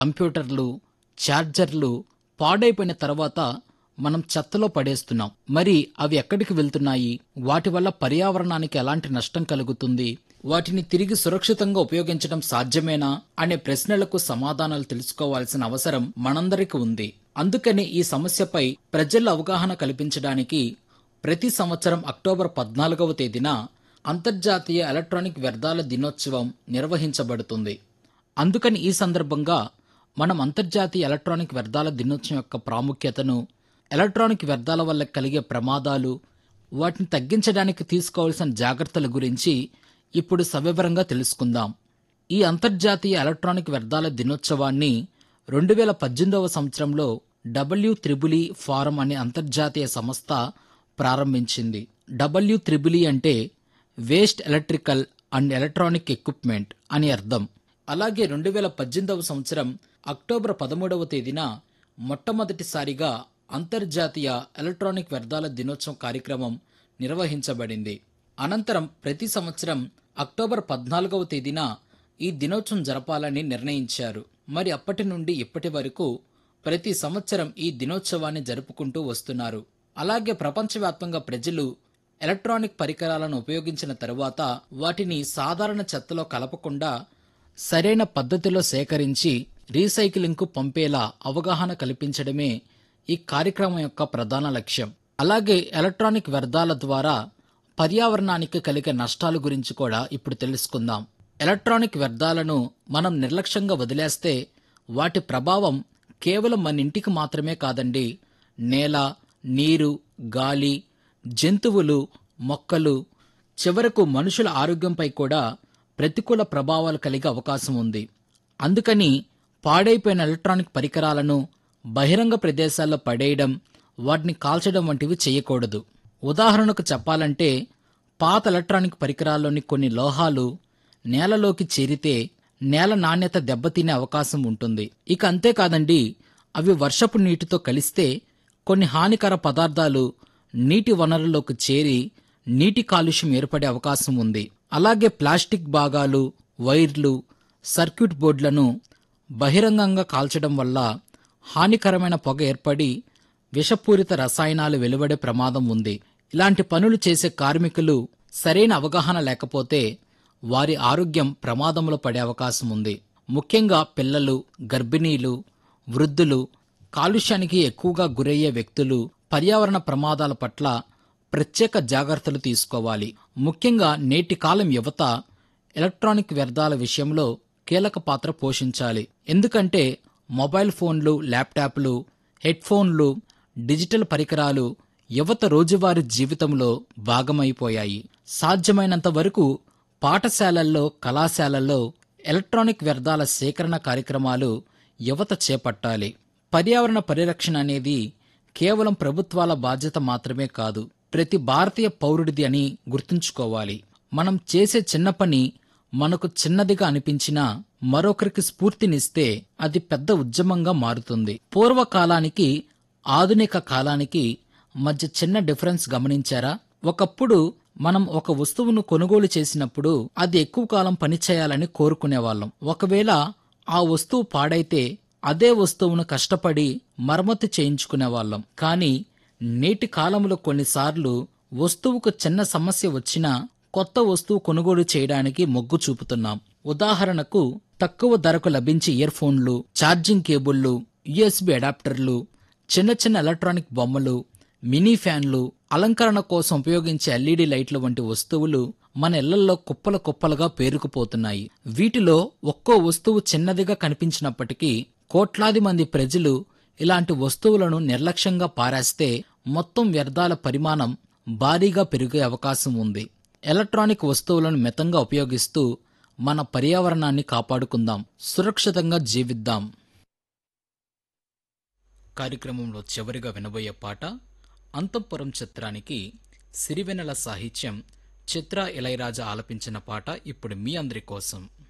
కంప్యూటర్లు ఛార్జర్లు పాడైపోయిన తర్వాత మనం చెత్తలో పడేస్తున్నాం మరి అవి ఎక్కడికి వెళ్తున్నాయి వాటి వల్ల పర్యావరణానికి ఎలాంటి నష్టం కలుగుతుంది వాటిని తిరిగి సురక్షితంగా ఉపయోగించడం సాధ్యమేనా అనే ప్రశ్నలకు సమాధానాలు తెలుసుకోవాల్సిన అవసరం మనందరికీ ఉంది అందుకని ఈ సమస్యపై ప్రజల్లో అవగాహన కల్పించడానికి ప్రతి సంవత్సరం అక్టోబర్ పద్నాలుగవ తేదీన అంతర్జాతీయ ఎలక్ట్రానిక్ వ్యర్థాల దినోత్సవం నిర్వహించబడుతుంది అందుకని ఈ సందర్భంగా మనం అంతర్జాతీయ ఎలక్ట్రానిక్ వ్యర్థాల దినోత్సవం యొక్క ప్రాముఖ్యతను ఎలక్ట్రానిక్ వ్యర్థాల వల్ల కలిగే ప్రమాదాలు వాటిని తగ్గించడానికి తీసుకోవాల్సిన జాగ్రత్తల గురించి ఇప్పుడు సవివరంగా తెలుసుకుందాం ఈ అంతర్జాతీయ ఎలక్ట్రానిక్ వ్యర్థాల దినోత్సవాన్ని రెండు వేల పద్దెనిమిదవ సంవత్సరంలో డబ్ల్యూ త్రిబులి ఫారం అనే అంతర్జాతీయ సంస్థ ప్రారంభించింది డబ్ల్యూ త్రిబులి అంటే waste electrical and electronic equipment అని అర్థం అలాగే రెండు వేల పద్దెనిమిదవ సంవత్సరం అక్టోబర్ పదమూడవ తేదీన మొట్టమొదటిసారిగా అంతర్జాతీయ ఎలక్ట్రానిక్ వ్యర్థాల దినోత్సవం కార్యక్రమం నిర్వహించబడింది అనంతరం ప్రతి సంవత్సరం అక్టోబర్ పద్నాలుగవ తేదీన ఈ దినోత్సవం జరపాలని నిర్ణయించారు మరి అప్పటి నుండి ఇప్పటి వరకు ప్రతి సంవత్సరం ఈ దినోత్సవాన్ని జరుపుకుంటూ వస్తున్నారు అలాగే ప్రపంచవ్యాప్తంగా ప్రజలు ఎలక్ట్రానిక్ పరికరాలను ఉపయోగించిన తరువాత వాటిని సాధారణ చెత్తలో కలపకుండా సరైన పద్ధతిలో సేకరించి రీసైక్లింగ్కు పంపేలా అవగాహన కల్పించడమే ఈ కార్యక్రమం యొక్క ప్రధాన లక్ష్యం అలాగే ఎలక్ట్రానిక్ వ్యర్థాల ద్వారా పర్యావరణానికి కలిగే నష్టాల గురించి కూడా ఇప్పుడు తెలుసుకుందాం ఎలక్ట్రానిక్ వ్యర్థాలను మనం నిర్లక్ష్యంగా వదిలేస్తే వాటి ప్రభావం కేవలం మన ఇంటికి మాత్రమే కాదండి నేల నీరు గాలి జంతువులు మొక్కలు చివరకు మనుషుల ఆరోగ్యంపై కూడా ప్రతికూల ప్రభావాలు కలిగే అవకాశం ఉంది అందుకని పాడైపోయిన ఎలక్ట్రానిక్ పరికరాలను బహిరంగ ప్రదేశాల్లో పడేయడం వాటిని కాల్చడం వంటివి చేయకూడదు ఉదాహరణకు చెప్పాలంటే పాత ఎలక్ట్రానిక్ పరికరాల్లోని కొన్ని లోహాలు నేలలోకి చేరితే నేల నాణ్యత దెబ్బతినే అవకాశం ఉంటుంది ఇక అంతేకాదండి అవి వర్షపు నీటితో కలిస్తే కొన్ని హానికర పదార్థాలు నీటి వనరుల్లోకి చేరి నీటి కాలుష్యం ఏర్పడే అవకాశం ఉంది అలాగే ప్లాస్టిక్ భాగాలు వైర్లు సర్క్యూట్ బోర్డులను బహిరంగంగా కాల్చడం వల్ల హానికరమైన పొగ ఏర్పడి విషపూరిత రసాయనాలు వెలువడే ప్రమాదం ఉంది ఇలాంటి పనులు చేసే కార్మికులు సరైన అవగాహన లేకపోతే వారి ఆరోగ్యం ప్రమాదంలో పడే అవకాశం ఉంది ముఖ్యంగా పిల్లలు గర్భిణీలు వృద్ధులు కాలుష్యానికి ఎక్కువగా గురయ్యే వ్యక్తులు పర్యావరణ ప్రమాదాల పట్ల ప్రత్యేక జాగ్రత్తలు తీసుకోవాలి ముఖ్యంగా నేటి కాలం యువత ఎలక్ట్రానిక్ వ్యర్థాల విషయంలో కీలక పాత్ర పోషించాలి ఎందుకంటే మొబైల్ ఫోన్లు ల్యాప్టాప్లు హెడ్ ఫోన్లు డిజిటల్ పరికరాలు యువత రోజువారీ జీవితంలో భాగమైపోయాయి సాధ్యమైనంత వరకు పాఠశాలల్లో కళాశాలల్లో ఎలక్ట్రానిక్ వ్యర్థాల సేకరణ కార్యక్రమాలు యువత చేపట్టాలి పర్యావరణ పరిరక్షణ అనేది కేవలం ప్రభుత్వాల బాధ్యత మాత్రమే కాదు ప్రతి భారతీయ పౌరుడిది అని గుర్తుంచుకోవాలి మనం చేసే చిన్న పని మనకు చిన్నదిగా అనిపించినా మరొకరికి స్ఫూర్తినిస్తే అది పెద్ద ఉద్యమంగా మారుతుంది పూర్వకాలానికి ఆధునిక కాలానికి మధ్య చిన్న డిఫరెన్స్ గమనించారా ఒకప్పుడు మనం ఒక వస్తువును కొనుగోలు చేసినప్పుడు అది ఎక్కువ కాలం పనిచేయాలని కోరుకునేవాళ్ళం ఒకవేళ ఆ వస్తువు పాడైతే అదే వస్తువును కష్టపడి మరమ్మతు చేయించుకునేవాళ్ళం కానీ నేటి కాలంలో కొన్నిసార్లు వస్తువుకు చిన్న సమస్య వచ్చినా కొత్త వస్తువు కొనుగోలు చేయడానికి మొగ్గు చూపుతున్నాం ఉదాహరణకు తక్కువ ధరకు లభించే ఇయర్ ఫోన్లు ఛార్జింగ్ కేబుళ్లు యుఎస్బి అడాప్టర్లు చిన్న చిన్న ఎలక్ట్రానిక్ బొమ్మలు మినీ ఫ్యాన్లు అలంకరణ కోసం ఉపయోగించే ఎల్ఈడి లైట్ల వంటి వస్తువులు మన ఇళ్లలో కుప్పల కుప్పలుగా పేరుకుపోతున్నాయి వీటిలో ఒక్కో వస్తువు చిన్నదిగా కనిపించినప్పటికీ కోట్లాది మంది ప్రజలు ఇలాంటి వస్తువులను నిర్లక్ష్యంగా పారేస్తే మొత్తం వ్యర్థాల పరిమాణం భారీగా పెరిగే అవకాశం ఉంది ఎలక్ట్రానిక్ వస్తువులను మితంగా ఉపయోగిస్తూ మన పర్యావరణాన్ని కాపాడుకుందాం సురక్షితంగా జీవిద్దాం కార్యక్రమంలో చివరిగా వినబోయే పాట అంతఃపురం చిత్రానికి సిరివెనెల సాహిత్యం చిత్ర ఇళయరాజా ఆలపించిన పాట ఇప్పుడు మీ అందరి కోసం